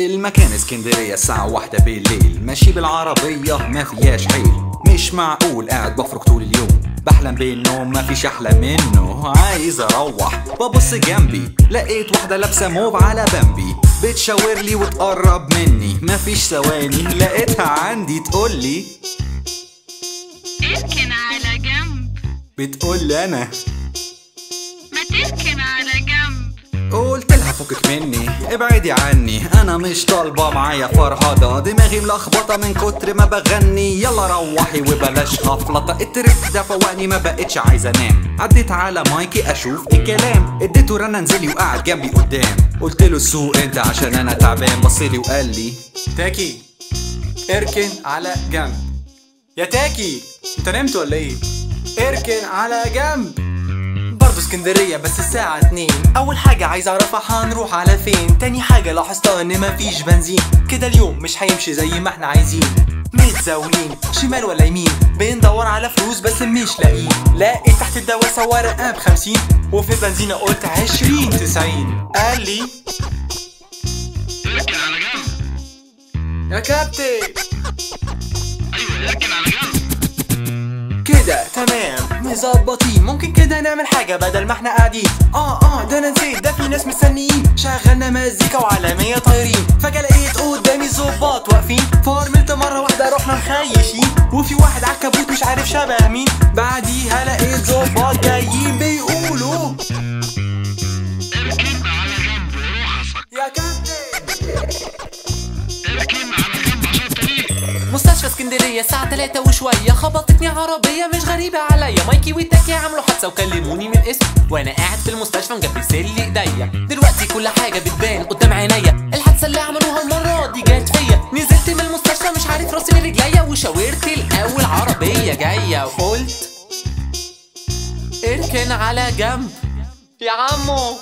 المكان اسكندرية الساعة واحدة بالليل ماشي بالعربية ما فيهاش حيل مش معقول قاعد بفرك طول اليوم بحلم بالنوم ما فيش احلى منه عايز اروح ببص جنبي لقيت واحدة لابسة موف على بامبي بتشاور لي وتقرب مني مفيش ثواني لقيتها عندي تقولي اركن على جنب بتقول انا ما تركن على جنب قلت لها فكك مني ابعدي عني انا مش طالبه معايا فرهضه دماغي ملخبطه من كتر ما بغني يلا روحي وبلاش خفلطه التريك ده فوقني ما بقتش عايزه انام عديت على مايكي اشوف الكلام اديته رنه نزلي وقعد جنبي قدام قلت له السوق انت عشان انا تعبان بصلي وقال لي تاكي اركن على جنب يا تاكي انت نمت ولا ايه اركن على جنب برضه اسكندرية بس الساعة اتنين أول حاجة عايز أعرفها هنروح على فين تاني حاجة لاحظتها إن مفيش بنزين كده اليوم مش هيمشي زي ما احنا عايزين متزاولين شمال ولا يمين بندور على فلوس بس مش لاقيين لقيت تحت الدواسة ورقة بخمسين وفي البنزينة قلت عشرين تسعين قال لي اركن على جنب يا كابتن ايوه اركن على جنب كده تمام مظبطين ممكن كده نعمل حاجة بدل ما احنا قاعدين اه اه ده انا نسيت ده في ناس مستنيين شغلنا مزيكا وعالمية طايرين فجأة لقيت قدامي ظباط واقفين فرملت مرة واحدة رحنا مخيشين وفي واحد عالكبوت مش عارف شبه مين بعديها لقيت ظباط جايين بيقولوا اركن على جنب روحك يا كابتن اركن على جنب عشان الطريق مستشفى اسكندرية الساعة 3 وشوية خبطتني عربية مش غريبة عليا مايكي وتاكي عملوا حادثة وكلموني من الاسم وانا قاعد في المستشفى مجبس لي ايديا دلوقتي كل حاجة بتبان قدام عينيا الحادثة اللي عملوها المرة دي جت فيا نزلت من المستشفى مش عارف راسي من رجليا وشاورت الاول عربية جاية وقلت اركن على جنب يا عمو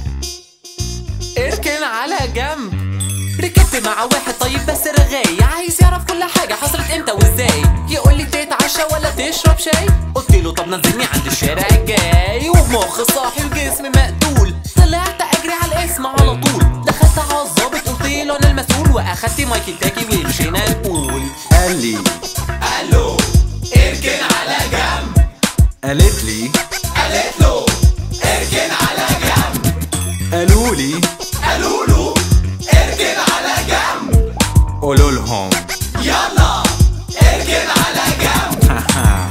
اركن على جنب ركبت مع واحد طيب بس رغاي عايز يعرف كل حاجة حصلت امتى وازاي يقول لي تتعشى ولا تشرب شاي قلت له طب نزلني عند الشارع الجاي ومخ صاحي وجسمي مقتول طلعت اجري على الاسم على طول دخلت على الظابط قلت له انا المسؤول واخدت مايك التاكي ومشينا نقول قال لي الو اركن على جنب قالت لي قالت له اركن على جنب قالوا لي قالوا له اركن على جنب قولوا لهم يلا اركن على جنب هاها